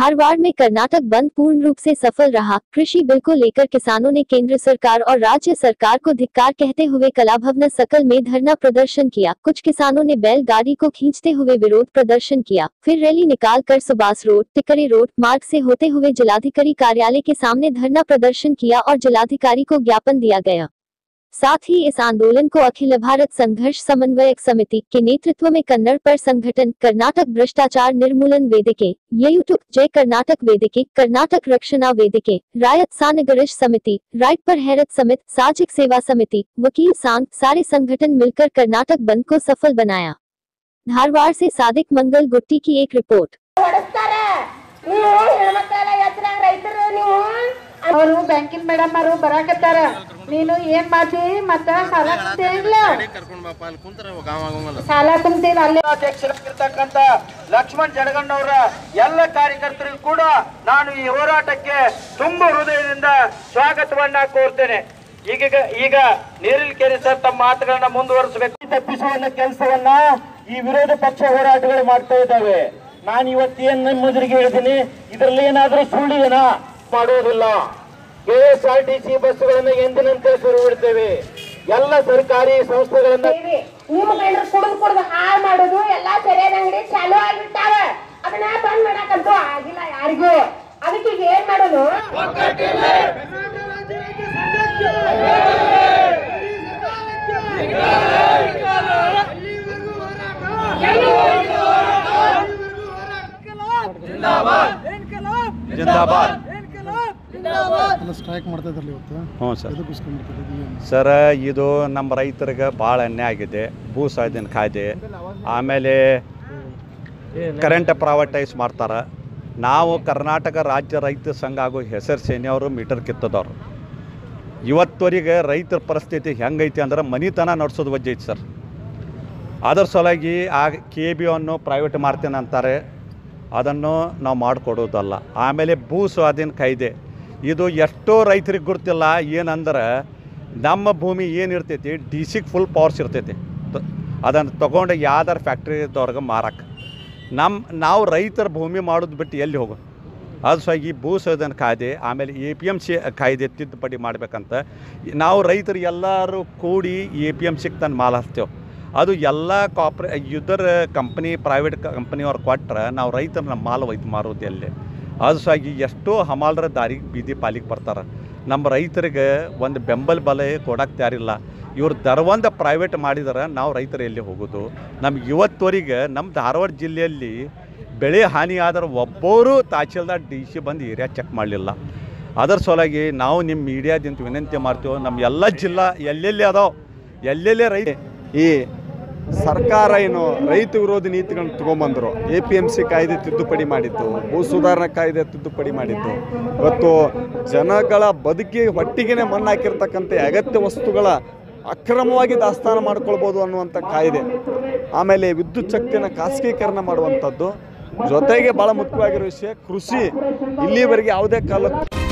धारवाड़ में कर्नाटक बंद पूर्ण रूप से सफल रहा कृषि बिल को लेकर किसानों ने केंद्र सरकार और राज्य सरकार को धिक्कार कहते हुए कला भवन सकल में धरना प्रदर्शन किया कुछ किसानों ने बैलगाड़ी को खींचते हुए विरोध प्रदर्शन किया फिर रैली निकाल कर सुबास रोड टिकरे रोड मार्ग से होते हुए जिलाधिकारी कार्यालय के सामने धरना प्रदर्शन किया और जिलाधिकारी को ज्ञापन दिया गया साथ ही इस आंदोलन को अखिल भारत संघर्ष समन्वयक समिति के नेतृत्व में कन्नड़ पर संगठन कर्नाटक भ्रष्टाचार निर्मूलन वेदिके यूट्यूब जय कर्नाटक वेदिके कर्नाटक रक्षणा वेदिके रायत सानगरिश समिति राइट पर हैरत समित सामाजिक सेवा समिति वकील सांग सारे संगठन मिलकर कर्नाटक बंद को सफल बनाया धारवाड़ से सादिक मंगल गुट्टी की एक रिपोर्ट ಹೊಡೆಸ್ತಾರ ನೀವು ಹೆಣ್ಮಕ್ಳೆಲ್ಲ ಎತ್ತರಾಗ ರೈತರು ನೀವು ಅವರು ಬ್ಯಾಂಕಿನ ಮೇಡಮ್ ಅವರು ಬರಾಕತ್ತಾರ ನೀನು ಏನ್ ಮಾಡ್ತಿ ಮತ್ತ ಸಾಲ ತುಂಬ್ತಿಲ್ಲ ಕರ್ಕೊಂಡ್ ಬಾಪ ಅಲ್ಲಿ ಕುಂತ್ರ ಗಾಂವ್ ಆಗೋಂಗಲ್ಲ ಸಾಲ ತುಂಬ್ತಿಲ್ಲ ಅಲ್ಲೇ ಅಧ್ಯಕ್ಷರಾಗಿರ್ತಕ್ಕಂಥ ಲಕ್ಷ್ಮಣ್ ಜಡಗಣ್ಣವರ ಎಲ್ಲ ಕಾರ್ಯಕರ್ತರಿಗೂ ಕೂಡ ನಾನು ಈ ಹೋರಾಟಕ್ಕೆ ತುಂಬ ಹೃದಯದಿಂದ ಸ್ವಾಗತವನ್ನ ಕೋರ್ತೇನೆ ಈಗ ಈಗ ನೀರಿಲ್ ಕೆರೆ ಸರ್ ತಮ್ಮ ಮಾತುಗಳನ್ನ ಮುಂದುವರಿಸಬೇಕು ತಪ್ಪಿಸುವ ಕೆಲಸವನ್ನ ಈ ವಿರೋಧ ಪಕ್ಷ ಹೋರಾಟಗಳು ಮಾಡ್ತಾ ಇದ್ದಾವೆ ನಾನು ಇವತ್ತು ಏನ್ ನಿಮ್ಮದ್ರಿಗೆ ಹೇಳ್ತೀನಿ ಇದರಲ್ಲಿ ಏನಾದ್ರೂ ಸುಳ್ಳಿದನ ಮಾಡೋದಿಲ್ಲ K S R T C ಬಸ್ಗಳನ್ನು ಎಂದಿನಂತೆ ಶುರು ಬಿಡ್ತೇವೆ ಎಲ್ಲ ಸರ್ಕಾರಿ ಸಂಸ್ಥೆಗಳನ್ನ ಸೇರಿ ನಿಮ್ಮ ಗಂಡ್ರು ಕುಡಿದು ಕುಡಿದು ಹಾಳು ಮಾಡೋದು ಎಲ್ಲಾ ಸರಿಯಾದ ಅಂಗಡಿ ಚಾಲು ಆಗಿರ್ತಾವ ಅದನ್ನ ಬಂದ್ ಮಾಡಕ್ಕಂತೂ ಆಗಿಲ್ಲ ಯಾರಿಗೂ ಅದಕ್ಕೆ ಈಗ ಏನ್ ಮಾಡೋದು ಜಿಂದಾಬಾದ್ ಎಲ್ಲ ಸ್ಟ್ರೈಕ್ ಮಾಡ್ತಾ ಇದ್ರಲ್ಲ ಇವತ್ತು ಹ್ಞೂ ಸರ್ ಎದಕ್ಕೋಸ್ಕರ ಮಾಡ್ತಿದ್ದೀವಿ ಏನು ಸರ್ ಇದು ನಮ್ಮ ರೈತರಿಗೆ ಭಾಳ ಅನ್ಯಾಯ ಆಗಿದೆ ಭೂ ಸ್ವಾಧೀನ ಕಾಯ್ದೆ ಆಮೇಲೆ ಕರೆಂಟ್ ಪ್ರೈವೇಟೈಸ್ ಮಾಡ್ತಾರೆ ನಾವು ಕರ್ನಾಟಕ ರಾಜ್ಯ ರೈತ ಸಂಘ ಹಾಗೂ ಹೆಸರು ಸೇನೆಯವರು ಮೀಟರ್ ಕಿತ್ತದವ್ರು ಇವತ್ತವರೆಗೆ ರೈತರ ಪರಿಸ್ಥಿತಿ ಹೆಂಗೈತಿ ಅಂದ್ರೆ ಮನಿತನ ನಡ್ಸೋದು ವಜ್ಜೆ ಐತಿ ಸರ್ ಅದರ ಸಲುವಾಗಿ ಆ ಕೆ ಬಿ ಅನ್ನು ಪ್ರೈವೇಟ್ ಮಾಡ್ತೇನೆ ಅಂತಾರೆ ಅದನ್ನು ನಾವು ಮಾಡಿಕೊಡೋದಲ್ಲ ಆಮೇಲೆ ಭೂ ಸ್ವಾಧೀನ ಕಾಯ್ದೆ ಇದು ಎಷ್ಟೋ ರೈತರಿಗೆ ಗೊತ್ತಿಲ್ಲ ಏನಂದ್ರೆ ನಮ್ಮ ಭೂಮಿ ಏನಿರ್ತೈತಿ ಡಿ ಸಿಗೆ ಫುಲ್ ಪವರ್ಸ್ ಇರ್ತೈತಿ ತ- ಅದನ್ನು ತೊಗೊಂಡು ಯಾವ್ದಾರು ಫ್ಯಾಕ್ಟ್ರಿದವ್ರಿಗೆ ಮಾರಕ್ಕೆ ನಮ್ಮ ನಾವು ರೈತರ ಭೂಮಿ ಮಾಡೋದು ಬಿಟ್ಟು ಎಲ್ಲಿ ಹೋಗೋ ಅದು ಸಹ ಈ ಭೂ ಸ್ವಾಧೀನ ಕಾಯ್ದೆ ಆಮೇಲೆ ಎ ಪಿ ಎಮ್ ಸಿ ಕಾಯ್ದೆ ತಿದ್ದುಪಡಿ ಮಾಡಬೇಕಂತ ನಾವು ರೈತರು ಎಲ್ಲರೂ ಕೂಡಿ ಎ ಪಿ ಎಮ್ ಸಿಗೆ ತಂದು ಮಾಲ್ ಹಾಕ್ತೇವೆ ಅದು ಎಲ್ಲ ಕಾಪ್ರೇ ಇದರ ಕಂಪ್ನಿ ಪ್ರೈವೇಟ್ ಕಂಪ್ನಿಯವ್ರು ಕೊಟ್ರೆ ನಾವು ರೈತರು ನಮ್ಮ ಮಾಲ್ ಒಯ್ದು ಮಾರೋದು ಎಲ್ಲಿ ಅದು ಸಹ ಈ ಎಷ್ಟೋ ಹಮಾಲರ ದಾರಿಗೆ ಬೀದಿ ಪಾಲಿಗೆ ಬರ್ತಾರೆ ನಮ್ಮ ರೈತರಿಗೆ ಒಂದು ಬೆಂಬಲ ಬಲ ಕೊಡಕ್ಕೆ ತಯಾರಿಲ್ಲ ಇವ್ರು ದರವಂದ ಪ್ರೈವೇಟ್ ಮಾಡಿದ್ರೆ ನಾವು ರೈತರು ಎಲ್ಲಿ ಹೋಗೋದು ನಮ್ಗೆ ಇವತ್ತುವರೆಗೆ ನಮ್ಮ ಧಾರವಾಡ ಜಿಲ್ಲೆಯಲ್ಲಿ ಬೆಳೆ ಹಾನಿ ಆದ್ರೆ ಒಬ್ಬರು ತಹಶೀಲ್ದಾರ್ ಡಿ ಸಿ ಬಂದು ಏರಿಯಾ ಚೆಕ್ ಮಾಡಲಿಲ್ಲ ಅದರ ಸಲುವಾಗಿ ನಾವು ನಿಮ್ಮ ಮೀಡಿಯಾದಿಂದ ವಿನಂತಿ ಮಾಡ್ತೀವಿ ನಮ್ಮ ಎಲ್ಲ ಜಿಲ್ಲಾ ಎಲ್ಲೆಲ್ಲಿ ಅದಾವೆ ಎಲ್ಲೆಲ್ಲೇ ರೈ ಈ ಸರ್ಕಾರ ಏನು ರೈತ ವಿರೋಧಿ ನೀತಿಗಳನ್ನ ತಗೊಂಬಂದರು ಎ ಪಿ ಎಮ್ ಸಿ ಕಾಯ್ದೆ ತಿದ್ದುಪಡಿ ಮಾಡಿದ್ದು ಭೂ ಸುಧಾರಣಾ ಕಾಯ್ದೆ ತಿದ್ದುಪಡಿ ಮಾಡಿದ್ದು ಇವತ್ತು ಜನಗಳ ಬದುಕಿ ಹೊಟ್ಟಿಗೆನೆ ಮಣ್ಣು ಹಾಕಿರ್ತಕ್ಕಂಥ ಅಗತ್ಯ ವಸ್ತುಗಳ ಅಕ್ರಮವಾಗಿ ದಾಸ್ತಾನು ಮಾಡ್ಕೊಳ್ಬೋದು ಅನ್ನುವಂಥ ಕಾಯ್ದೆ ಆಮೇಲೆ ವಿದ್ಯುತ್ ಶಕ್ತಿಯನ್ನು ಖಾಸಗೀಕರಣ ಮಾಡುವಂಥದ್ದು ಜೊತೆಗೆ ಭಾಳ ಮುಖ್ಯವಾಗಿರೋ ವಿಷಯ ಕೃಷಿ ಇಲ್ಲಿವರೆಗೆ ಯಾವುದೇ ಕಾಲಕ್ಕೂ